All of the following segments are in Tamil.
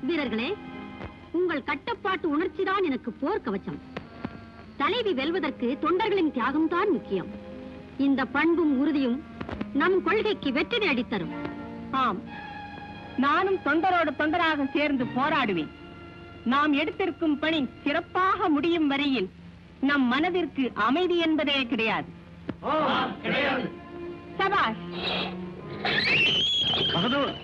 வீரர்களே உங்கள் கட்டுப்பாட்டு உணர்ச்சிதான் எனக்கு போர் கவச்சம் தலைவி வெல்வதற்கு தொண்டர்களின் தியாகம்தான் முக்கியம் இந்த பண்பும் உறுதியும் நம் கொள்கைக்கு வெற்றி அடித்தரும் ஆம் நானும் தொண்டரோடு தொண்டராக சேர்ந்து போராடுவேன் நாம் எடுத்திருக்கும் பணி சிறப்பாக முடியும் வரையில் நம் மனதிற்கு அமைதி என்பதே கிடையாது சபாஷ் பகதூர்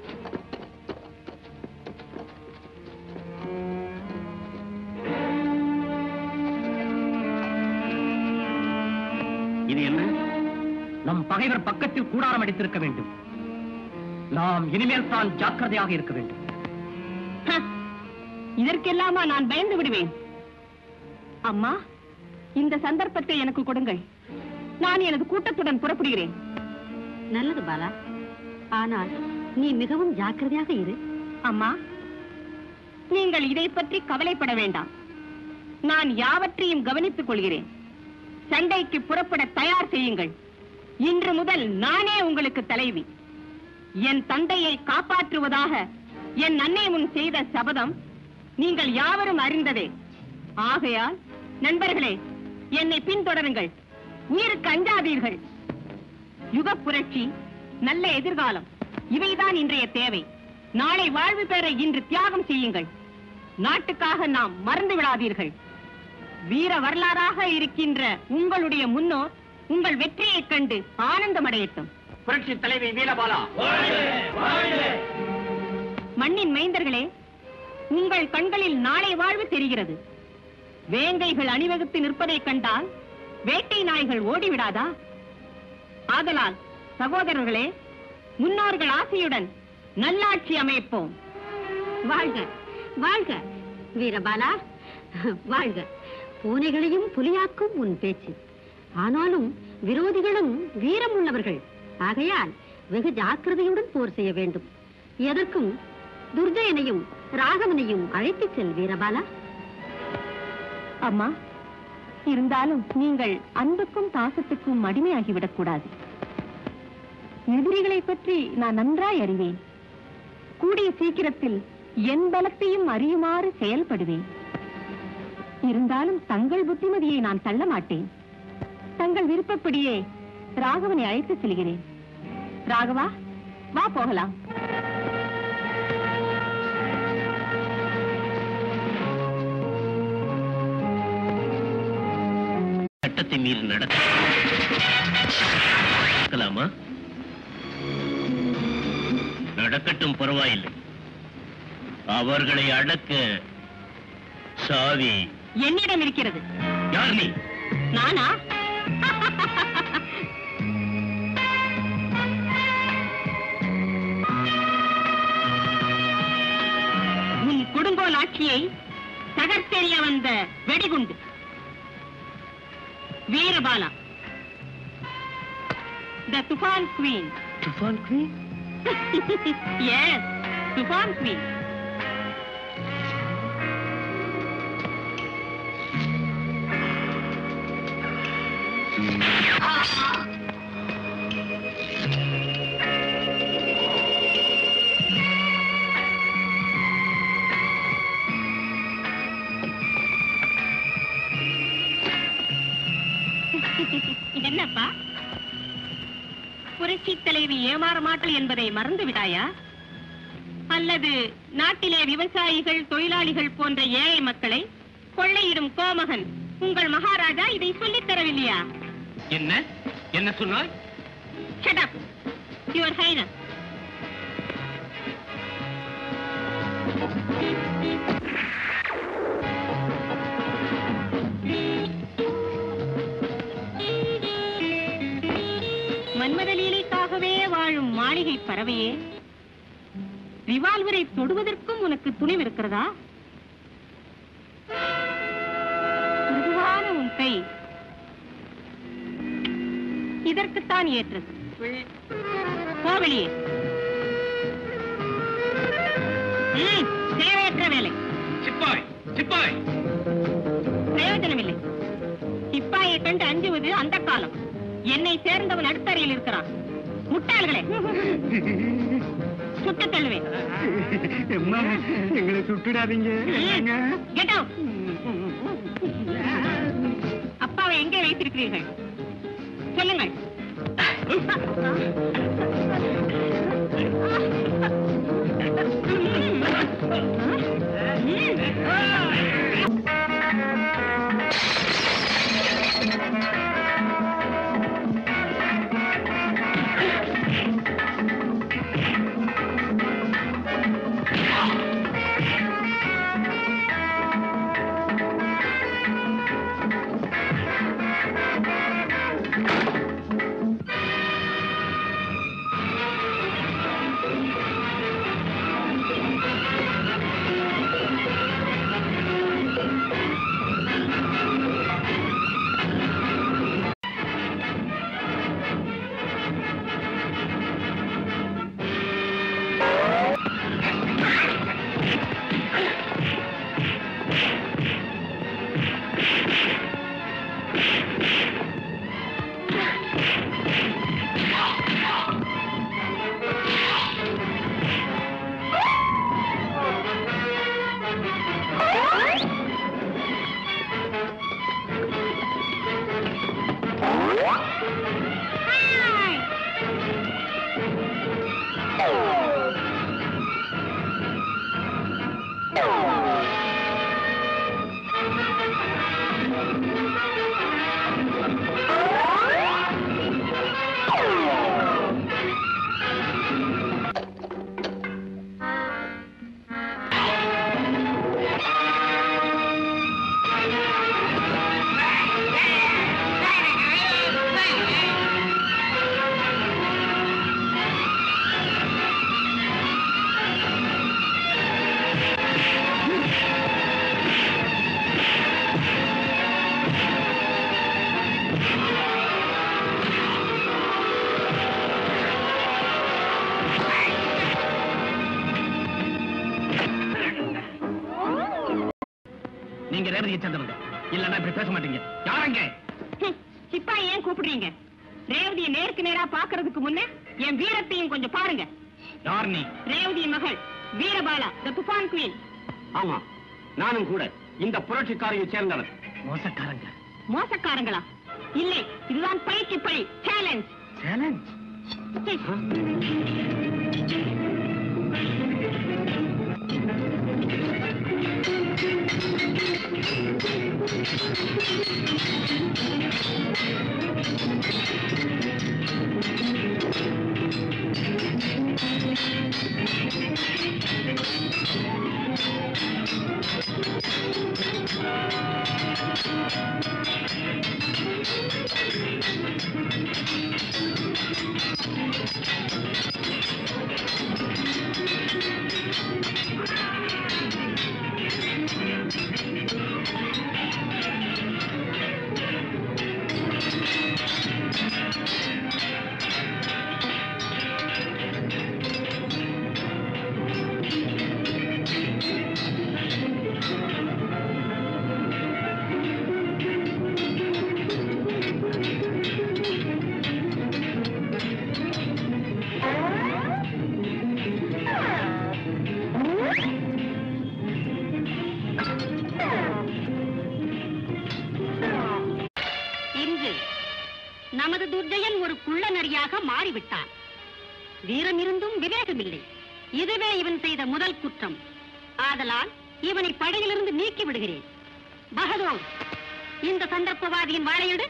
இது என்ன நம் பகைவர் பக்கத்தில் கூடாரம் அடித்திருக்க வேண்டும் நாம் இனிமேல் தான் ஜாக்கிரதையாக இருக்க வேண்டும் ஹ, இதற்கெல்லாமா நான் பயந்து விடுவேன் அம்மா இந்த சந்தர்ப்பத்தை எனக்கு கொடுங்கள் நான் எனது கூட்டத்துடன் புறப்படுகிறேன் நல்லது பாலா ஆனால் நீ மிகவும் ஜாக்கிரதையாக இரு அம்மா நீங்கள் இதை பற்றி கவலைப்பட வேண்டாம் நான் யாவற்றையும் கவனித்துக் கொள்கிறேன் சண்டைக்கு புறப்பட தயார் செய்யுங்கள் இன்று முதல் நானே உங்களுக்கு தலைவி என் தந்தையை காப்பாற்றுவதாக என் அன்னை முன் செய்த சபதம் நீங்கள் யாவரும் அறிந்ததே ஆகையால் நண்பர்களே என்னை பின்தொடருங்கள் உயிருக்கு அஞ்சாதீர்கள் யுகப் புரட்சி நல்ல எதிர்காலம் இவைதான் இன்றைய தேவை நாளை வாழ்வு பெற இன்று தியாகம் செய்யுங்கள் நாட்டுக்காக நாம் மறந்து விடாதீர்கள் வீர வரலாறாக இருக்கின்ற உங்களுடைய முன்னோர் உங்கள் வெற்றியைக் கண்டு ஆனந்தமடையட்டும் புரட்சி தலைவி வீரபாலா மண்ணின் மைந்தர்களே உங்கள் கண்களில் நாளை வாழ்வு தெரிகிறது வேங்கைகள் அணிவகுத்து நிற்பதைக் கண்டால் வேட்டை நாய்கள் ஓடிவிடாதா ஆதலால் சகோதரர்களே முன்னோர்கள் ஆசையுடன் நல்லாட்சி அமைப்போம் வாழ்க வாழ்க வீரபாலா வாழ்க பூனைகளையும் புலியாக்கும் உன் பேச்சு ஆனாலும் விரோதிகளும் வீரம் உள்ளவர்கள் ஆகையால் வெகு ஜாக்கிரதையுடன் போர் செய்ய வேண்டும் எதற்கும் துர்ஜயனையும் ராகவனையும் அழைத்துச் செல் வீரபாலா அம்மா இருந்தாலும் நீங்கள் அன்புக்கும் பாசத்துக்கும் அடிமையாகிவிடக் கூடாது எதிரிகளை பற்றி நான் நன்றாய் அறிவேன் கூடிய சீக்கிரத்தில் என் பலத்தையும் அறியுமாறு செயல்படுவேன் இருந்தாலும் தங்கள் புத்திமதியை நான் தள்ள மாட்டேன் தங்கள் விருப்பப்படியே ராகவனை அழைத்து செல்கிறேன் ராகவா வா போகலாம் சட்டத்தை மீறி நடக்கலாமா நடக்கட்டும் பரவாயில்லை அவர்களை அடக்க சாவி என்னிடம் இருக்கிறது யார் நீ நானா உன் கொடுங்கோல் ஆட்சியை தகர்த்தெறிய வந்த வெடிகுண்டு Veerabala the Toofan queen Toofan queen yes Toofan queen என்னப்பா புரட்சி தலைவி ஏமாற மாட்டல் என்பதை மறந்து விடாயா அல்லது நாட்டிலே விவசாயிகள் தொழிலாளிகள் போன்ற ஏழை மக்களை கொள்ளையிடும் கோமகன் உங்கள் மகாராஜா இதை சொல்லித் தரவில்லையா என்ன என்ன சொன்னாய் Shut up, Your Highness. மன்மதலீலைக்காகவே வாழும் மாளிகை பறவையே ரிவால்வரை தொடுவதற்கும் உனக்கு துணிவு இருக்கிறதா மிருதுவான உன் கை இதற்குத்தான் ஏற்றது போ வெளியே ம், தேவையற்ற வேலை சிப்பாய் சிப்பாய் பிரயோஜனமில்லை சிப்பாயை கண்டு அஞ்சுவது அந்த காலம் என்னை சேர்ந்தவன் அடுத்தறையில் இருக்கிறான் முட்டாள்களே சுட்டு தள்ளுவேன் அம்மா எங்களை சுட்டுடாதீங்க என்னங்க கெட் அவுட் அப்பாவை எங்கே வைத்திருக்கிறீர்கள் சொல்லுங்கள் நீங்க ரேவதியை சேர்ந்தவங்க இல்லன்னா இப்படி பேச மாட்டீங்க யாரங்க ஹம், சிப்பாய் ஏன் கூப்பிடுறீங்க ரேவதியை நேருக்கு நேரா பாக்குறதுக்கு முன்ன என் வீரத்தையும் கொஞ்சம் பாருங்க யார் நீ ரேவதியின் மகள் வீரபாலா த துபான் குயின் ஆமா நானும் கூட இந்த புரட்சிக்காரையை சேர்ந்தவன் மோசக்காரங்க மோசக்காரங்களா இல்லை இதுதான் பழிக்கு பழி சேலஞ்ச் சேலஞ்ச் இன்று நமது துர்ஜயன் ஒரு குள்ள நரியாக மாறிவிட்டான் வீரம் இருந்தும் விவேகமில்லை இதுவே இவன் செய்த முதல் குற்றம் ஆதலால் இவனை படையிலிருந்து நீக்கி விடுகிறேன் பகதூர் இந்த சந்தர்ப்பவாதியின் வாழையிடு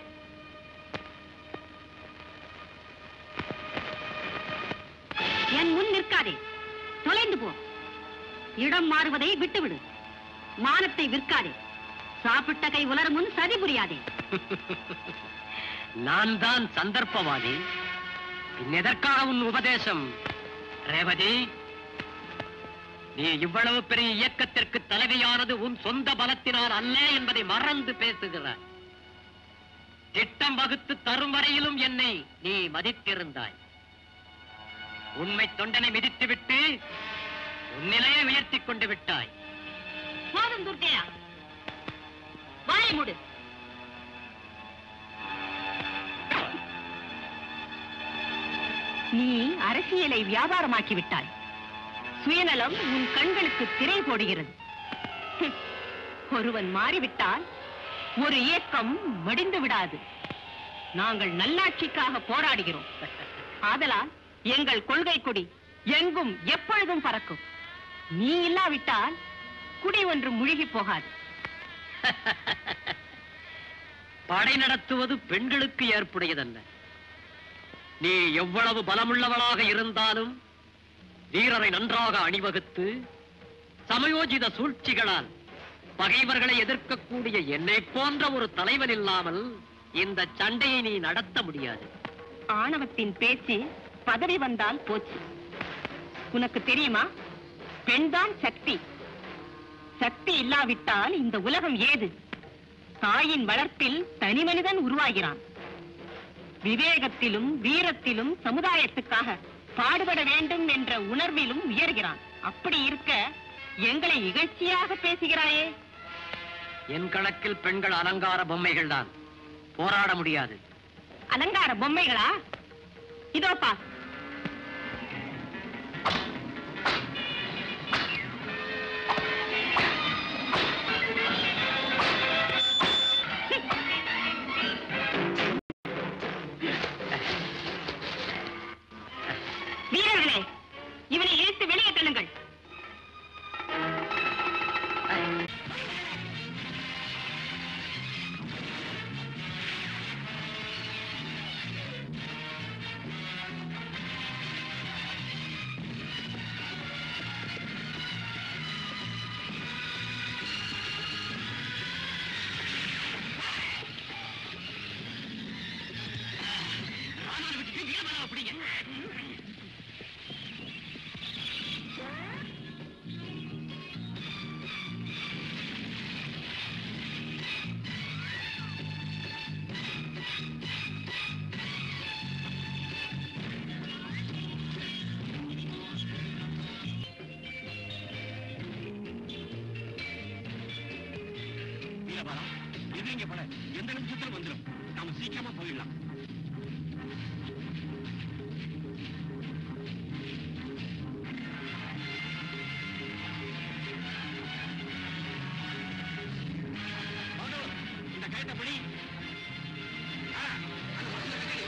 என் முன் நிற்காதே தொலைந்து போ இடம் மாறுவதை விட்டுவிடு மானத்தை விற்காதே சாப்பிட்ட கை உலரும் முன் சதி புரியாதே நான் தான் சந்தர்ப்பவாதி பின் எதற்காக உன் உபதேசம் ரேவதி நீ இவ்வளவு பெரிய இயக்கத்திற்கு தலைவியானது உன் சொந்த பலத்தினால் அல்ல என்பதை மறந்து பேசுகிறாய் திட்டம் வகுத்து தரும் வரையிலும் என்னை நீ மதித்திருந்தாய் உண்மை தொண்டனை மிதித்துவிட்டு உன் நிலையை உயர்த்திக் கொண்டு விட்டாய் போதும் துர்க்கையா வாயை மூடு நீ அரசியலை வியாபாரமாக்கி விட்டாய் சுயநலம் உன் கண்களுக்கு திரை போடுகிறது ஹம். ஒருவன் மாறிவிட்டால் ஒரு இயக்கம் மடிந்து விடாது நாங்கள் நல்லாட்சிக்காக போராடுகிறோம் ஆதலால் எங்கள் கொள்கை கொடி எங்கும் எப்பொழுதும் பறக்கும் நீ இல்லாவிட்டால் குடி ஒன்று முழுகி போகாது படை நடத்துவது பெண்களுக்கு ஏற்புடையதல்ல நீ எவ்வளவு பலமுள்ளவளாக இருந்தாலும் வீரரை நன்றாக அணிவகுத்து சமயோஜித சூழ்ச்சிகளால் பகைவர்களை எதிர்க்கக்கூடிய என்னை போன்ற ஒரு தலைவன் இல்லாமல் இந்த சண்டையை நீ நடத்த முடியாது ஆணவத்தின் பேச்சு பதவி வந்தால் போச்சு உனக்கு தெரியுமா பெண்தான் சக்தி சக்தி இல்லாவிட்டால் இந்த உலகம் ஏது தாயின் வளர்ப்பில் தனி மனிதன் உருவாகிறான் விவேகத்திலும் வீரத்திலும் சமுதாயத்துக்காக பாடுபட வேண்டும் என்ற உணர்விலும் உயர்கிறான் அப்படி இருக்க எங்களை இகழ்ச்சியாக பேசுகிறாயே என் கணக்கில் பெண்கள் அலங்கார பொம்மைகள் தான் போராட முடியாது அலங்கார பொம்மைகளா இதோப்பா வீரர்களே இவனை இழுத்து வெளியே தள்ளுங்கள் எதிரிங்க பட எந்த நிமிஷத்துல வந்துடும் நாம சீக்கிரமா போயிடலாம் இந்த கயத்தை படி ஆ, அந்த பசங்க கட்டி.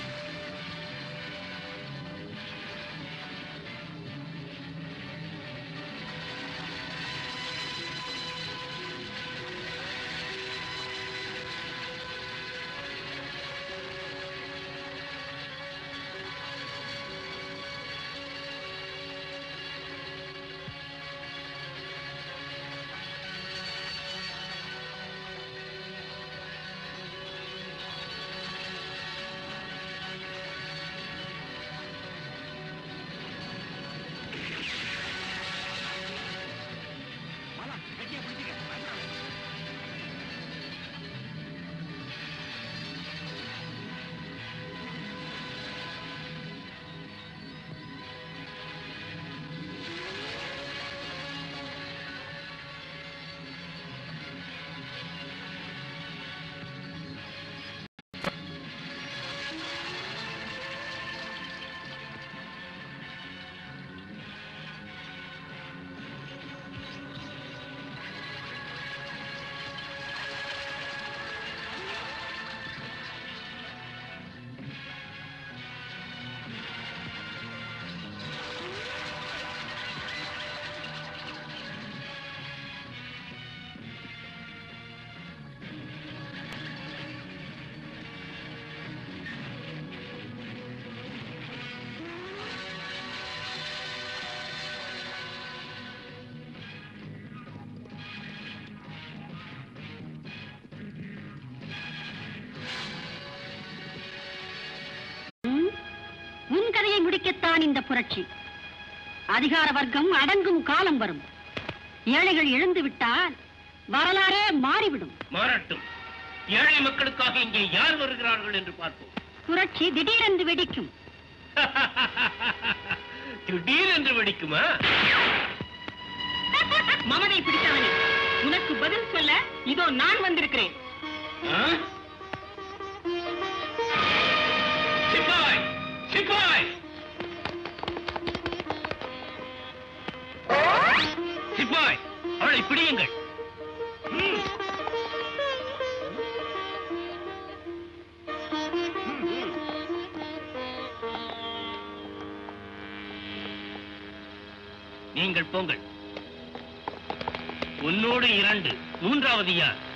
மாலா, கட்டியா பிடிச்சுக்க. பயப்படாத. ம்? உன் கதையை முடிக்கத்தான் இந்த புரட்சி அதிகார வர்க்கம் அடங்கும் காலம் வரும் ஏழைகள் எழுந்து விட்டால் வரலாறே மாறிவிடும் மாறட்டும் ஏழை மக்களுக்காக இங்கே யார் வருகிறார்கள் என்று பார்ப்போம் புரட்சி திடீரென்று வெடிக்கும் திடீரென்று வெடிக்குமா மமதை பிடித்தவனே உனக்கு பதில் சொல்ல இதோ நான் வந்திருக்கிறேன் ஆ? சிப்பாய் சிப்பாய் சிப்பாய் அவளை பிடியுங்கள் ம். நீங்கள் போங்கள் உன்னோடு இரண்டு மூன்றாவது யார்